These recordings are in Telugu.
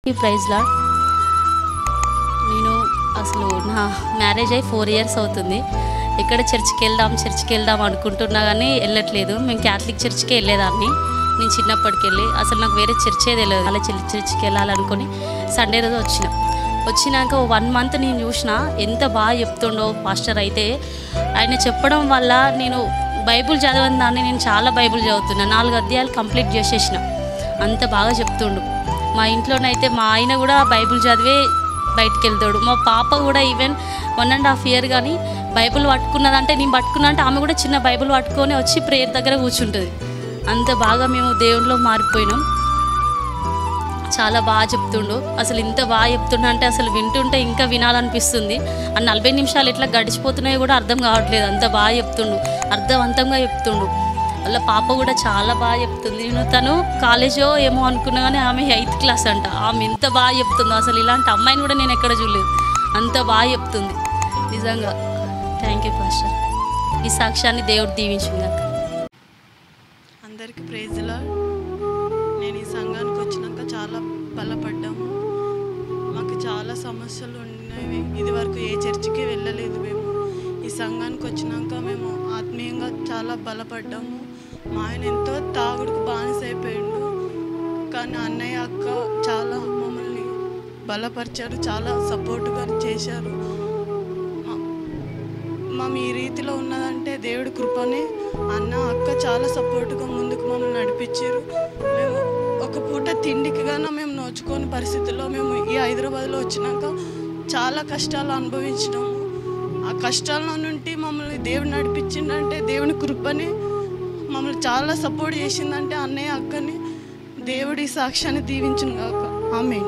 ఈ ప్రైజ్లా నేను అసలు నా మ్యారేజ్ అయ్యి ఫోర్ ఇయర్స్ అవుతుంది ఎక్కడ చర్చ్కి వెళ్దాం చర్చ్కి వెళ్దాం అనుకుంటున్నా కానీ వెళ్ళట్లేదు మేము క్యాథలిక్ చర్చ్కి వెళ్ళేదాన్ని నేను చిన్నప్పటికి వెళ్ళి అసలు నాకు వేరే చర్చే తెలియదు అలా చర్చ్ చర్చ్కి వెళ్ళాలనుకొని సండే రోజు వచ్చిన వచ్చినాక వన్ మంత్ నేను చూసిన ఎంత బాగా చెప్తుండో పాస్టర్ అయితే ఆయన చెప్పడం వల్ల నేను బైబుల్ చదవని దాన్ని నేను చాలా బైబుల్ చదువుతున్నా నాలుగు అధ్యాయాలు కంప్లీట్ చేసేసిన అంత బాగా చెప్తుండు మా ఇంట్లోనైతే మా ఆయన కూడా బైబిల్ చదివే బయటికి వెళ్తాడు మా పాప కూడా even one and half year కానీ బైబిల్ పట్టుకున్నదంటే నేను పట్టుకున్నా అంటే ఆమె కూడా చిన్న బైబిల్ పట్టుకొని వచ్చి ప్రేయర్ దగ్గర కూర్చుంటుంది అంత బాగా మేము దేవునిలో మారిపోయినాం చాలా బాగా చెప్తుండు అసలు ఇంత బాగా చెప్తుండ అంటే అసలు వింటుంటే ఇంకా వినాలనిపిస్తుంది ఆ నలభై నిమిషాలు ఎట్లా గడిచిపోతున్నాయో కూడా అర్థం కావట్లేదు అంత బాగా చెప్తుండు అర్థవంతంగా చెప్తుండు వాళ్ళ పాప కూడా చాలా బాగా చెప్తుంది నేను తను కాలేజో ఏమో అనుకున్నా కానీ ఆమె ఎయిత్ క్లాస్ అంట ఆమె ఎంత బాగా చెప్తుందో అసలు ఇలాంటి అమ్మాయిని కూడా నేను ఎక్కడ చూడలేదు అంత బాగా చెప్తుంది నిజంగా థ్యాంక్ యూ పాస్టర్ ఈ సాక్ష్యాన్ని దేవుడు దీవించింది అందరికీ ప్రైజ్లా నేను ఈ సంఘానికి వచ్చినాక చాలా బలపడ్డాము మాకు చాలా సమస్యలు ఉన్నాయి ఇది వరకు ఏ చర్చికి వెళ్ళలేదు మేము ఈ సంఘానికి వచ్చినాక మేము ఆత్మీయంగా చాలా బలపడ్డాము మా ఆయన ఎంతో తాగుడుకు బానిస అయిపోయిండు కానీ అన్నయ్య అక్క చాలా మమ్మల్ని బలపరిచారు చాలా సపోర్టుగా చేశారు మా- మేము ఈ రీతిలో ఉన్నదంటే దేవుడి కృపనే అన్న అక్క చాలా సపోర్ట్గా ముందుకు మమ్మల్ని నడిపించారు మేము ఒక పూట తిండికి గాన మేము నోచుకోని పరిస్థితుల్లో మేము ఈ హైదరాబాద్లో వచ్చినాక చాలా కష్టాలు అనుభవించినాము ఆ కష్టాల నుండి మమ్మల్ని దేవుడు నడిపించిందంటే దేవుని కృపని మమ్మల్ని చాలా సపోర్ట్ చేసిందంటే అన్నయ్య అక్కని దేవుడి సాక్ష్యాన్ని దీవించిన కాక ఆమె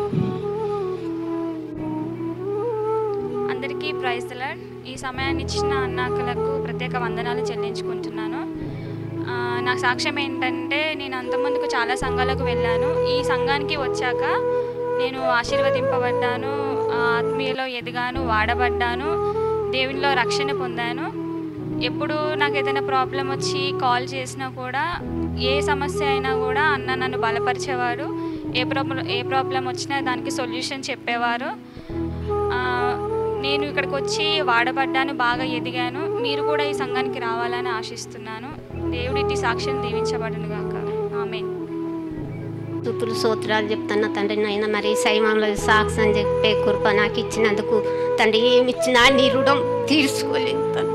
అందరికీ ప్రైజ్ లాడ్ ఈ సమయాన్ని ఇచ్చిన అన్నాకలకు ప్రత్యేక వందనాలు చెల్లించుకుంటున్నాను ఆ, నా సాక్ష్యం ఏంటంటే నేను అంతకుముందుకు చాలా సంఘాలకు వెళ్ళాను ఈ సంఘానికి వచ్చాక నేను ఆశీర్వదింపబడ్డాను ఆ, ఆత్మీయలో ఎదిగాను వాడబడ్డాను దేవునిలో రక్షణ పొందాను ఎప్పుడు నాకు ఏదైనా ప్రాబ్లం వచ్చి కాల్ చేసినా కూడా ఏ సమస్య అయినా కూడా అన్న నన్ను బలపరిచేవారు ఏ ప్రాబ్లం ఏ ప్రాబ్లం వచ్చినా దానికి సొల్యూషన్ చెప్పేవారు ఆ, నేను ఇక్కడికి వచ్చి వాడబడ్డాను బాగా ఎదిగాను మీరు కూడా ఈ సంఘానికి రావాలని ఆశిస్తున్నాను దేవుడిటి సాక్ష్యం దీవించబడును గాక ఆమె తుతులు సూత్రాలు చెప్తున్న తండ్రి నాయన మరి సైమంలో సాక్ష్యం చెప్పే కృప నాకు ఇచ్చినందుకు తండ్రి ఏమి ఇచ్చినా నీ రుణం తీర్చుకోలేదు తండ్రి.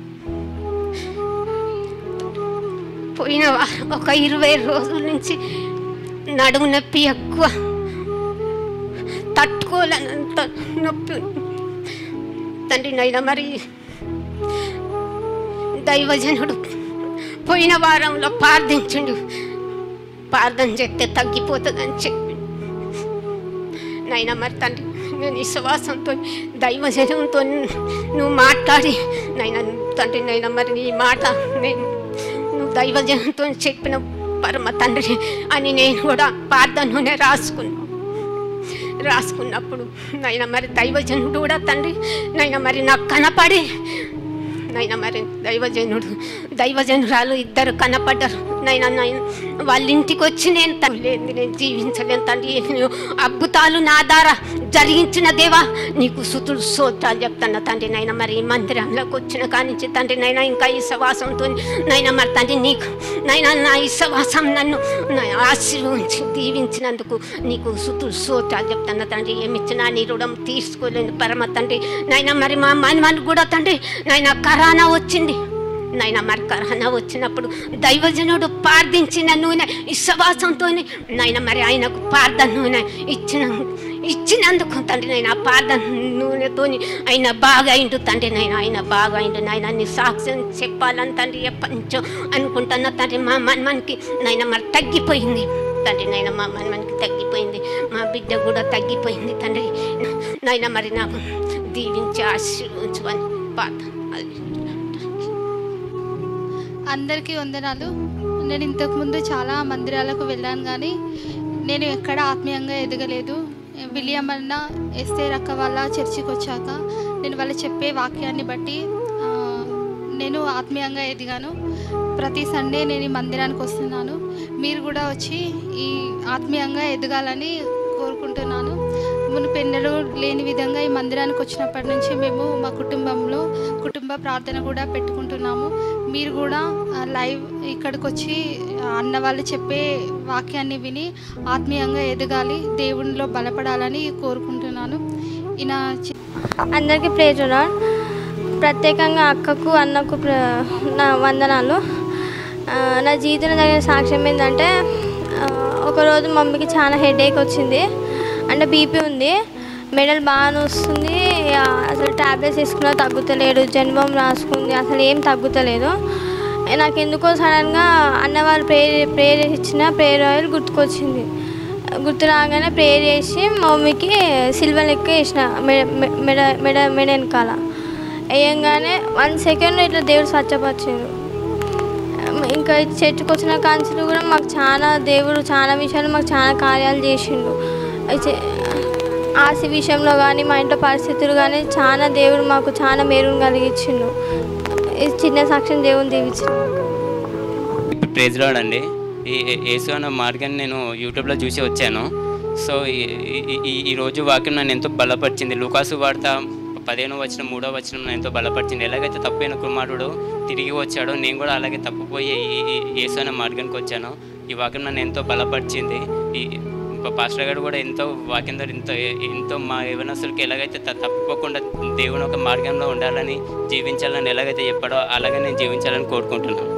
పోయిన వారం ఒక ఇరవై రోజుల నుంచి నడుము నొప్పి ఎక్కువ తట్టుకోలేనంత నొప్పి తండ్రి నైనా మరి దైవజనుడు పోయిన వారంలో ప్రార్థించుండు ప్రార్థన చేస్తే తగ్గిపోతుందని చెప్పి నైనా మరి తండ్రి నేను విశ్వాసంతో దైవజనంతో నువ్వు మాట్లాడి నైనా తండ్రి నైనా మరి నీ మాట నేను నువ్వు దైవజనంతో చెప్పిన పరమ తండ్రి అని నేను కూడా ప్రార్థనలోనే రాసుకున్నాను రాసుకున్నప్పుడు నైనా మరి దైవజనుడు కూడా తండ్రి నైనా మరి నాకు కనపడి నైనా మరి దైవజనుడు దైవజనురాలు ఇద్దరు కనపడ్డారు నైనా నైనా వాళ్ళ ఇంటికి వచ్చి నేను తండ్రి లేనిది నేను జీవించలేను తండ్రి నేను అద్భుతాలు నా ద్వారా జరిగించిన దేవా నీకు సుతులు సోత్రాలు చెప్తాను తండ్రి నైనా మరి ఈ మందిరంలోకి వచ్చిన కానించి తండ్రి నైనా ఇంకా ఈ సవాసంతో నైనా మరి తండ్రి నీకు నైనా నా ఈ సవాసం నన్ను నా ఆశీర్వించి దీవించినందుకు నీకు సుతులు సోత్రాలు చెప్తాను తండ్రి ఏమిచ్చినా నీ రుణం తీసుకోలేను పరమ తండ్రి నైనా మరి మా మనమని కూడా తండ్రి నైనా కరోనా వచ్చింది నైనా మరి కరోనా వచ్చినప్పుడు దైవజనుడు ప్రార్థించిన నూనె విశ్వాసంతో నైనా మరి ఆయనకు ప్రార్థన నూనె ఇచ్చిన ఇచ్చినందుకు తండ్రి నైనా ప్రార్థన నూనెతో ఆయన బాగా అయిండు తండ్రి నైనా ఆయన బాగా అయిండు నాయన నీ సాక్ష్యం చెప్పాలని తండ్రి ఎప్పటి నుంచో అనుకుంటున్న తండ్రి మా మనమనికి నైనా మరి తగ్గిపోయింది తండ్రి నైనా మా మనమనికి తగ్గిపోయింది మా బిడ్డ కూడా తగ్గిపోయింది తండ్రి నైనా మరి నాకు దీవించి ఆశీర్వించు అని పాత అందరికీ వందనాలు నేను ఇంతకుముందు చాలా మందిరాలకు వెళ్ళాను కానీ నేను ఎక్కడ ఆత్మీయంగా ఎదగలేదు విలియం అన్న ఎస్తే రక్క వాళ్ళ చర్చికి వచ్చాక నేను వాళ్ళు చెప్పే వాక్యాన్ని బట్టి ఆ, నేను ఆత్మీయంగా ఎదిగాను ప్రతి సండే నేను ఈ మందిరానికి వస్తున్నాను మీరు కూడా వచ్చి ఈ ఆత్మీయంగా ఎదగాలని కోరుకుంటున్నాను మునుపెన్నడూ లేని విధంగా ఈ మందిరానికి వచ్చినప్పటి నుంచి మేము మా కుటుంబంలో కుటుంబ ప్రార్థన కూడా పెట్టుకుంటున్నాము మీరు కూడా ఆ, లైవ్ ఇక్కడికి వచ్చి ఆ, అన్న వాళ్ళు చెప్పే వాక్యాన్ని విని ఆత్మీయంగా ఎదగాలి దేవునిలో బలపడాలని కోరుకుంటున్నాను ఈయన చి- అందరికీ ప్రేజురా ప్రత్యేకంగా అక్కకు అన్నకు ప్ర- నా వందనాలు ఆ, నా జీవితంలో జరిగిన సాక్ష్యం ఏంటంటే ఆ, ఒకరోజు మమ్మీకి చాలా హెడేక్ వచ్చింది అంటే బీపీ ఉంది మెడల్ బాగా వస్తుంది ఆ, అసలు ట్యాబ్లెట్స్ వేసుకున్నా తగ్గుతలేడు జన్మం రాసుకుంది అసలు ఏం తగ్గుతలేదు నాకు ఎందుకో సడన్గా అన్నవాళ్ళు ప్రేయర్ ప్రేయర్ ఇచ్చిన ప్రేయర్ ఆయిల్ గుర్తుకొచ్చింది గుర్తు రాగానే ప్రేయర్ చేసి మా మమ్మీకి సిల్వర్ లెక్క వేసిన మెడ మెడ మెడ మెడ వెనకాల వేయంగానే వన్ సెకండ్ ఇట్లా దేవుడు స్వచ్ఛపరిచాడు ఇంకా ఈ చర్చికి వచ్చిన కాంచెలు కూడా మాకు చాలా దేవుడు చాలా విషయాలు మాకు చాలా కార్యాలు చేసిండు అయితే ఆశ విషయంలో కానీ మా ఇంట్లో పరిస్థితులు కానీ చాలా దేవుడు మాకు చాలా మేలును కలిగించిండు ఈ చిన్న సాక్ష్యం దేవుని దీవించిండు ప్రేజ్ లాడ్ అండి ఈ ఈ- యేసు అన్న మార్గాన్ని నేను యూట్యూబ్లో చూసి వచ్చాను సో ఈ- ఈ- ఈ- ఈ రోజు వాక్యం నన్ను ఎంతో బలపరిచింది లూకాసు వార్త పదిహేను వచ్చిన మూడో వచ్చిన నన్ను ఎంతో బలపరిచింది ఎలాగైతే తప్పైన కుమారుడు తిరిగి వచ్చాడో నేను కూడా అలాగే తప్పిపోయి ఈ ఈ యేసు అన్న మార్గానికి వచ్చాను ఈ వాక్యం నన్ను ఎంతో బలపరిచింది ఈ ప- పాస్టర్ గారు కూడా ఎంతో వాక్యం ద్వారా ఎంతో ఎంతో మా యవనస్తులకి ఎలాగైతే త- తప్పిపోకుండా దేవుని ఒక మార్గంలో ఉండాలని జీవించాలని ఎలాగైతే చెప్పాడో అలాగే నేను జీవించాలని కోరుకుంటున్నాను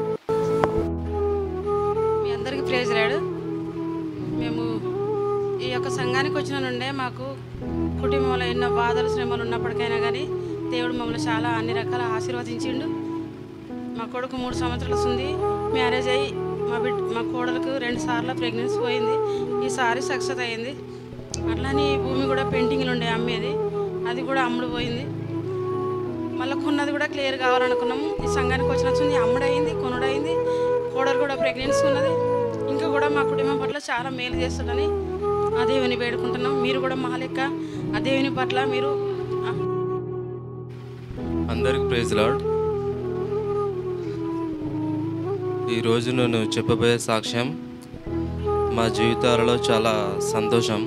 మీ అందరికీ ప్రేజ్ రాడు మేము ఈ యొక్క సంఘానికి వచ్చిన నుండే మాకు కుటుంబంలో ఎన్నో బాధలు శ్రమలు ఉన్నప్పటికైనా కానీ దేవుడు మమ్మల్ని చాలా అన్ని రకాల ఆశీర్వదించిండు మా కొడుకు మూడు సంవత్సరాలు ఉంది మ్యారేజ్ అయ్యి మా బిడ్ మా కోడలకు రెండు సార్లు ప్రెగ్నెన్సీ పోయింది ఈసారి సక్సెస్ అయ్యింది అట్లానే ఈ భూమి కూడా పెయింటింగ్లు ఉండే అమ్మేది అది కూడా అమ్ముడు పోయింది మళ్ళీ కొన్నది కూడా క్లియర్ కావాలనుకున్నాము ఈ సంఘానికి వచ్చిన వచ్చింది అమ్ముడైంది కొనుడైంది కోడలు కూడా ప్రెగ్నెన్సీ ఉన్నది ఇంకా కూడా మా కుటుంబం పట్ల చాలా మేలు చేస్తుందని ఆ దేవుని వేడుకుంటున్నాం మీరు కూడా మా లెక్క ఆ దేవుని పట్ల మీరు ఆ, అందరికి ప్రైజ్ లాడ్ ఈరోజు నేను చెప్పబోయే సాక్ష్యం మా జీవితాలలో చాలా సంతోషం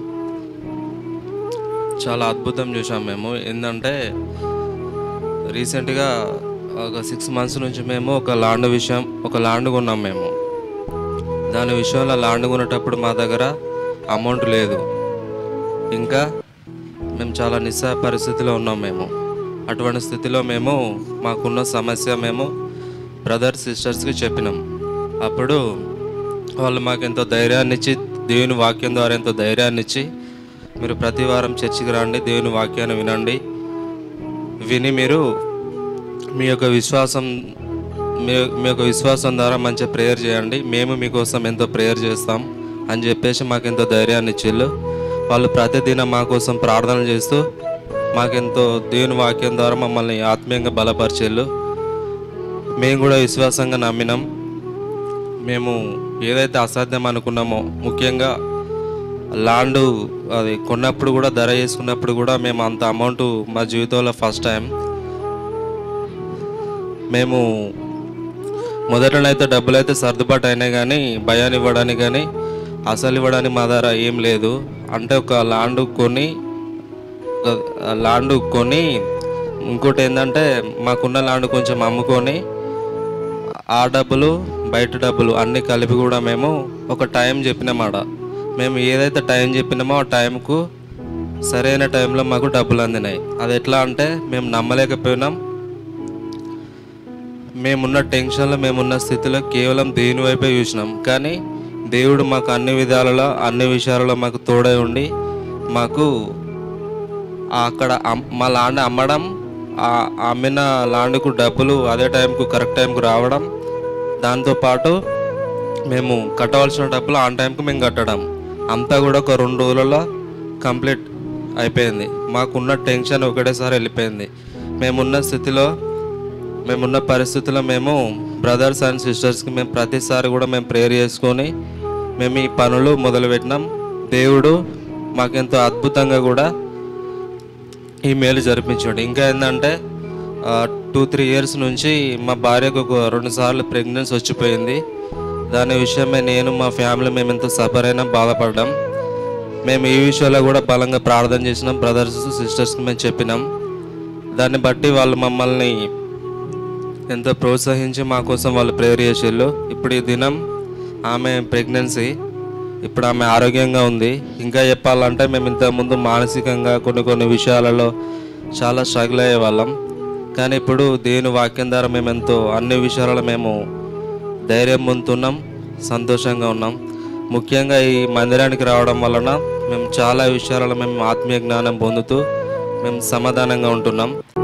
చాలా అద్భుతం చూసాం మేము ఏంటంటే రీసెంట్గా ఒక సిక్స్ మంత్స్ నుంచి మేము ఒక ల్యాండ్ విషయం ఒక ల్యాండ్ కొన్నాం మేము దాని విషయంలో ల్యాండ్ కొనేటప్పుడు మా దగ్గర అమౌంట్ లేదు ఇంకా మేము చాలా నిస్సహాయ పరిస్థితిలో ఉన్నాం మేము అటువంటి స్థితిలో మేము మాకున్న సమస్య మేము బ్రదర్స్ సిస్టర్స్కి చెప్పినాం అప్పుడు వాళ్ళు మాకు ఎంతో ధైర్యాన్ని ఇచ్చి దేవుని వాక్యం ద్వారా ఎంతో ధైర్యాన్ని ఇచ్చి మీరు ప్రతి వారం చర్చికి రండి దేవుని వాక్యాన్ని వినండి విని మీరు మీ యొక్క విశ్వాసం మీ మీ యొక్క విశ్వాసం ద్వారా మంచి ప్రేయర్ చేయండి మేము మీకోసం ఎంతో ప్రేయర్ చేస్తాం అని చెప్పేసి మాకు ఎంతో ధైర్యాన్ని ఇచ్చిళ్ళు వాళ్ళు ప్రతిదినం మా కోసం ప్రార్థనలు చేస్తూ మాకెంతో దేవుని వాక్యం ద్వారా మమ్మల్ని ఆత్మీయంగా బలపరిచేళ్ళు మేము కూడా విశ్వాసంగా నమ్మినాం మేము ఏదైతే అసాధ్యం అనుకున్నామో ముఖ్యంగా ల్యాండ్ అది కొన్నప్పుడు కూడా ధర చేసుకున్నప్పుడు కూడా మేము అంత అమౌంట్ మా జీవితంలో ఫస్ట్ టైం మేము మొదటనైతే డబ్బులు అయితే సర్దుబాటు అయినాయి కానీ భయాన్ని ఇవ్వడానికి కానీ అసలు ఇవ్వడానికి మా దగ్గర ఏం లేదు అంటే ఒక ల్యాండ్ కొని ఒక ల్యాండ్ కొని ఇంకోటి ఏంటంటే మాకున్న ల్యాండ్ కొంచెం అమ్ముకొని ఆ డబ్బులు బయట డబ్బులు అన్నీ కలిపి కూడా మేము ఒక టైం చెప్పినామాట మేము ఏదైతే టైం చెప్పినామో ఆ టైంకు సరైన టైంలో మాకు డబ్బులు అందినాయి అది ఎట్లా అంటే మేము నమ్మలేకపోయినాం మేమున్న టెన్షన్లో మేమున్న స్థితిలో కేవలం దేవుని వైపే చూసినాం కానీ దేవుడు మాకు అన్ని విధాలలో అన్ని విషయాలలో మాకు తోడై ఉండి మాకు ఆ అక్కడ అమ్- మా ల్యాండ్ అమ్మడం ఆ అమ్మిన ల్యాండ్కు డబ్బులు అదే టైంకు కరెక్ట్ టైంకు రావడం దాంతోపాటు మేము కట్టవలసిన డబ్బులు ఆన్ టైంకు మేము కట్టడం అంతా కూడా ఒక రెండు రోజులలో కంప్లీట్ అయిపోయింది మాకున్న టెన్షన్ ఒకటేసారి వెళ్ళిపోయింది మేమున్న స్థితిలో మేమున్న పరిస్థితిలో మేము బ్రదర్స్ అండ్ సిస్టర్స్కి మేము ప్రతిసారి కూడా మేము ప్రేయర్ చేసుకొని మేము ఈ పనులు మొదలుపెట్టినాం దేవుడు మాకెంతో అద్భుతంగా కూడా ఈ మేలు జరిపించాడు ఇంకా ఏంటంటే టూ త్రీ ఇయర్స్ నుంచి మా భార్యకు ఒక రెండు సార్లు ప్రెగ్నెన్సీ వచ్చిపోయింది దాని విషయమే నేను మా ఫ్యామిలీ మేము ఎంతో సఫర్ అయినా బాధపడ్డాం మేము ఈ విషయాల్లో కూడా బలంగా ప్రార్థన చేసినాం బ్రదర్స్ సిస్టర్స్కి మేము చెప్పినాం దాన్ని బట్టి వాళ్ళు మమ్మల్ని ఎంతో ప్రోత్సహించి మా కోసం వాళ్ళు ప్రేయర్ చేసేళ్ళు ఇప్పుడు ఈ దినం ఆమె ప్రెగ్నెన్సీ ఇప్పుడు ఆమె ఆరోగ్యంగా ఉంది ఇంకా చెప్పాలంటే మేము ఇంతకుముందు మానసికంగా కొన్ని కొన్ని విషయాలలో చాలా స్ట్రగుల్ అయ్యే వాళ్ళం కానీ ఇప్పుడు దేవుని వాక్యం ద్వారా మేము ఎంతో అన్ని విషయాలలో మేము ధైర్యం పొందుతున్నాం సంతోషంగా ఉన్నాం ముఖ్యంగా ఈ మందిరానికి రావడం వలన మేము చాలా విషయాలలో మేము ఆత్మీయ జ్ఞానం పొందుతూ మేము సమాధానంగా ఉంటున్నాం